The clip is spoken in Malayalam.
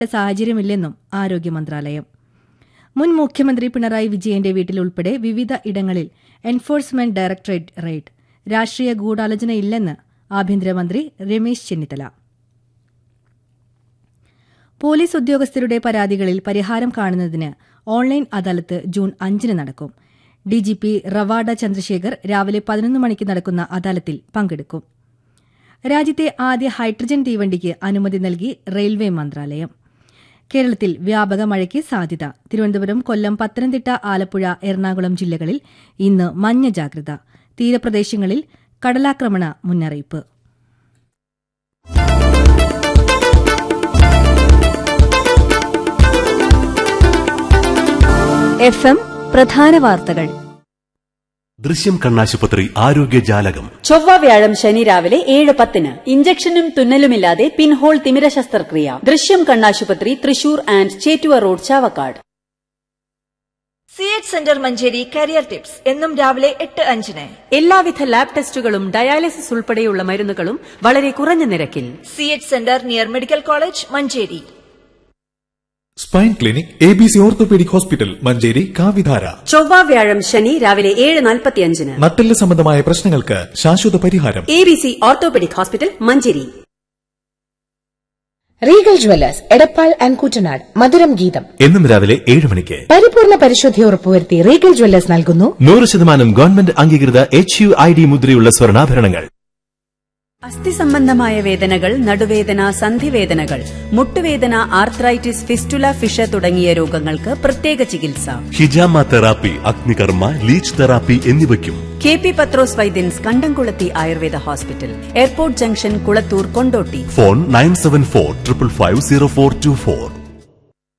സാഹചര്യമില്ലെന്നും ആരോഗ്യ മന്ത്രാലയം മുൻ മുഖ്യമന്ത്രി പിണറായി വിജയന്റെ വീട്ടിൽ ഉൾപ്പെടെ വിവിധ ഇടങ്ങളിൽ എൻഫോഴ്സ്മെന്റ് ഡയറക്ടറേറ്റ് റെയ്ഡ് രാഷ്ട്രീയ ഗൂഢാലോചനയില്ലെന്ന് ആഭ്യന്തരമന്ത്രി രമേശ് ചെന്നിത്തല പോലീസ് ഉദ്യോഗസ്ഥരുടെ പരാതികളിൽ പരിഹാരം കാണുന്നതിന് ഓൺലൈൻ അദാലത്ത് ജൂൺ അഞ്ചിന് നടക്കും ഡിജിപി റവാഡ ചന്ദ്രശേഖർ രാവിലെ പതിനൊന്ന് മണിക്ക് നടക്കുന്ന അദാലത്തിൽ പങ്കെടുക്കും രാജ്യത്തെ ആദ്യ ഹൈഡ്രജൻ തീവണ്ടിക്ക് അനുമതി നൽകി റെയിൽവേ മന്ത്രാലയം കേരളത്തിൽ വ്യാപക മഴയ്ക്ക് സാധ്യത തിരുവനന്തപുരം കൊല്ലം പത്തനംതിട്ട ആലപ്പുഴ എറണാകുളം ജില്ലകളിൽ ഇന്ന് മഞ്ഞ ജാഗ്രത തീരപ്രദേശങ്ങളിൽ കടലാക്രമണ മുന്നറിയിപ്പ് എഫ് എം പ്രധാന വാർത്തകൾ ദൃശ്യം കണ്ണാശുപത്രി ആരോഗ്യ ജാലകം ചൊവ്വ വ്യാഴം ശനി രാവിലെ ഏഴ് പത്തിന് ഇഞ്ചക്ഷനും തുന്നലുമില്ലാതെ പിൻഹോൾ തിമിര ശസ്ത്രക്രിയ ദൃശ്യം കണ്ണാശുപത്രി Thrissur and Chettuva road Chavakkad C H centre Manjeri career tips എന്നും രാവിലെ എട്ട് അഞ്ചിന് എല്ലാവിധ ലാബ് ടെസ്റ്റുകളും ഡയാലിസിസ് ഉൾപ്പെടെയുള്ള മരുന്നുകളും വളരെ കുറഞ്ഞ നിരക്കിൽ C H centre near medical college Manjeri spine clinic A B C orthopaedic hospital Manjeri കാവിധാര ചൊവ്വ വ്യാഴം ശനി രാവിലെ ഏഴ് നാൽപ്പത്തിയഞ്ചിന് നട്ടെല്ല് സംബന്ധമായ പ്രശ്നങ്ങൾക്ക് ശാശ്വത പരിഹാരം A B C orthopaedic hospital Manjeri Regal Jewellers Edappal and Kuttanad മധുരം ഗീതം എന്നും രാവിലെ ഏഴ് മണിക്ക് പരിപൂർണ പരിശുദ്ധി ഉറപ്പുവരുത്തി റീഗൽ ജ്വല്ലേഴ്സ് നൽകുന്നു നൂറ് ശതമാനം ഗവൺമെന്റ് അംഗീകൃത എച്ച് യു ഐ ഡി മുദ്രയുള്ള സ്വർണ്ണാഭരണങ്ങൾ അസ്ഥി സംബന്ധമായ വേദനകൾ നടുവേദന സന്ധിവേദനകൾ മുട്ടുവേദന ആർത്രൈറ്റിസ് ഫിസ്റ്റുല ഫിഷ തുടങ്ങിയ രോഗങ്ങൾക്ക് പ്രത്യേക ചികിത്സ ഹിജാമ തെറാപ്പി അഗ്നികർമ്മ ലീച്ച് തെറാപ്പി എന്നിവയ്ക്കും K P Pathros Vaidyans Kandamkulathi Ayurveda hospital airport junction Kulathur Kondotty phone nine seven four triple five zero four two four